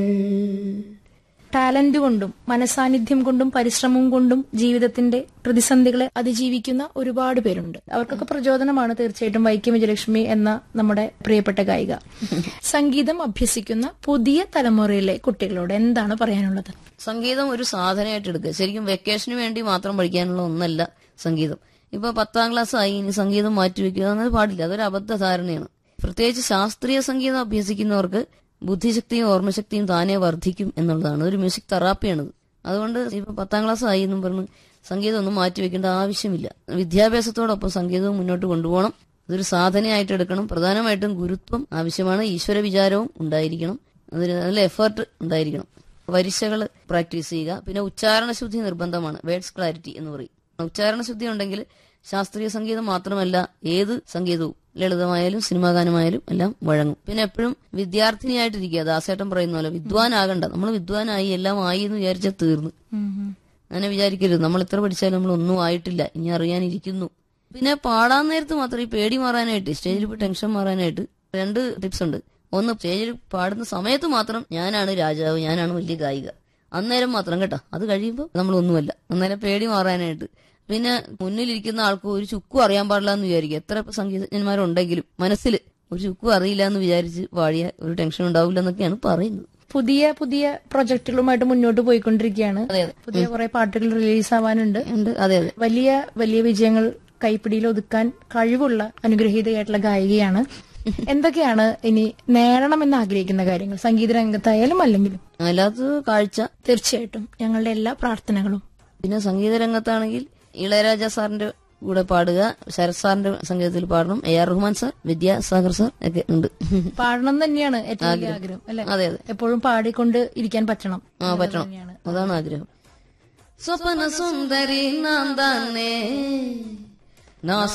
Talent കൊണ്ടും മനസാന്നിധ്യം കൊണ്ടും പരിശ്രമം കൊണ്ടും ജീവിതത്തിന്റെ പ്രതിസന്ധികളെ അതിജീവിക്കുന്ന ഒരുപാട് പേരുണ്ട് അവർക്കൊക്കെ പ്രചോദനമാണ് തീർച്ചയായിട്ടും വൈക്കം വിജയലക്ഷ്മി എന്ന നമ്മുടെ പ്രിയപ്പെട്ട ഗായിക സംഗീതം അഭ്യസിക്കുന്ന പുതിയ തലമുറയിലെ കുട്ടികളോട് എന്താണ് പറയാനുള്ളത് സംഗീതം ഒരു സാധനമായിട്ട് എടുക്കുക ശരിക്കും വെക്കേഷന് വേണ്ടി മാത്രം പഠിക്കാനുള്ള ഒന്നല്ല സംഗീതം ഇപ്പൊ പത്താം ക്ലാസ് ആയി ഇനി സംഗീതം മാറ്റിവെക്കുക എന്നത് പാടില്ല അതൊരു അബദ്ധ ധാരണയാണ് പ്രത്യേകിച്ച് ശാസ്ത്രീയ സംഗീതം അഭ്യസിക്കുന്നവർക്ക് ബുദ്ധിശക്തിയും ഓർമ്മശക്തിയും താനേ വർദ്ധിക്കും എന്നുള്ളതാണ് ഒരു മ്യൂസിക് തെറാപ്പിയാണിത് അതുകൊണ്ട് ഇപ്പൊ പത്താം ക്ലാസ് ആയി എന്നും പറഞ്ഞ് സംഗീതം ഒന്നും മാറ്റിവെക്കേണ്ട ആവശ്യമില്ല വിദ്യാഭ്യാസത്തോടൊപ്പം സംഗീതവും മുന്നോട്ട് കൊണ്ടുപോകണം അതൊരു സാധനയായിട്ട് എടുക്കണം പ്രധാനമായിട്ടും ഗുരുത്വം ആവശ്യമാണ് ഈശ്വര വിചാരവും ഉണ്ടായിരിക്കണം അതിന് നല്ല എഫേർട്ട് ഉണ്ടായിരിക്കണം വരിശകൾ പ്രാക്ടീസ് ചെയ്യുക പിന്നെ ഉച്ചാരണ ശുദ്ധി നിർബന്ധമാണ് വേർഡ്സ് ക്ലാരിറ്റി എന്ന് പറയും ഉച്ചാരണ ശുദ്ധി ഉണ്ടെങ്കിൽ ശാസ്ത്രീയ സംഗീതം മാത്രമല്ല ഏത് സംഗീതവും ലളിതമായാലും സിനിമാ ഗാനമായാലും എല്ലാം വഴങ്ങും പിന്നെ എപ്പോഴും വിദ്യാർത്ഥിനിയായിട്ടിരിക്കുക ദാസേട്ടൻ പറയുന്ന പോലെ വിദ്വാനാകണ്ട നമ്മൾ വിദ്വാനായി എല്ലാം ആയി എന്ന് വിചാരിച്ചാൽ തീർന്നു അങ്ങനെ വിചാരിക്കരുത് നമ്മൾ എത്ര പഠിച്ചാലും നമ്മൾ ഒന്നും ആയിട്ടില്ല ഇനി അറിയാനിരിക്കുന്നു പിന്നെ പാടാൻ നേരത്ത് മാത്രം ഈ പേടി മാറാനായിട്ട് സ്റ്റേജിൽ ഇപ്പോൾ ടെൻഷൻ മാറാനായിട്ട് രണ്ട് ടിപ്സ് ഉണ്ട് ഒന്ന് സ്റ്റേജിൽ പാടുന്ന സമയത്ത് മാത്രം ഞാനാണ് രാജാവ് ഞാനാണ് വലിയ ഗായിക അന്നേരം മാത്രം കേട്ടോ അത് കഴിയുമ്പോൾ നമ്മളൊന്നുമല്ല അന്നേരം പേടി മാറാനായിട്ട് പിന്നെ മുന്നിലിരിക്കുന്ന ആൾക്ക് ഒരു ചുക്കും അറിയാൻ പാടില്ല എന്ന് വിചാരിക്കുക എത്ര സംഗീതജ്ഞന്മാരുണ്ടെങ്കിലും മനസ്സിൽ ഒരു ചുക്കും അറിയില്ല എന്ന് വിചാരിച്ച് പാടിയ ഒരു ടെൻഷൻ ഉണ്ടാവില്ല എന്നൊക്കെയാണ് പറയുന്നത് പുതിയ പുതിയ പ്രൊജക്ടുകളുമായിട്ട് മുന്നോട്ട് പോയിക്കൊണ്ടിരിക്കുകയാണ് അതെ അതെ പുതിയ കുറെ പാട്ടുകൾ റിലീസ് ആവാനുണ്ട് ഉണ്ട് അതെ അതെ വലിയ വലിയ വിജയങ്ങൾ കൈപ്പിടിയിൽ ഒതുക്കാൻ കഴിവുള്ള അനുഗ്രഹീതയായിട്ടുള്ള ഗായികയാണ് എന്തൊക്കെയാണ് ഇനി നേടണമെന്ന് ആഗ്രഹിക്കുന്ന കാര്യങ്ങൾ സംഗീത രംഗത്തായാലും അല്ലെങ്കിലും അല്ലാത്തത് കാഴ്ച തീർച്ചയായിട്ടും ഞങ്ങളുടെ എല്ലാ പ്രാർത്ഥനകളും പിന്നെ സംഗീത രംഗത്താണെങ്കിൽ ഇളയരാജ സാറിന്റെ കൂടെ പാടുക ശരത് സാറിന്റെ സംഗീതത്തിൽ പാടണം A R Rahman sir Vidyasagar sir ഒക്കെ ഉണ്ട് പാടണം തന്നെയാണ് ഏറ്റവും വലിയ ആഗ്രഹം അല്ലെ അതെ അതെ എപ്പോഴും പാടിക്കൊണ്ട് ഇരിക്കാൻ പറ്റണം ആ പറ്റണം തന്നെയാണ്. അതാണ് ആഗ്രഹം സ്വപ്ന സുന്ദരി നാം തന്നെ നാ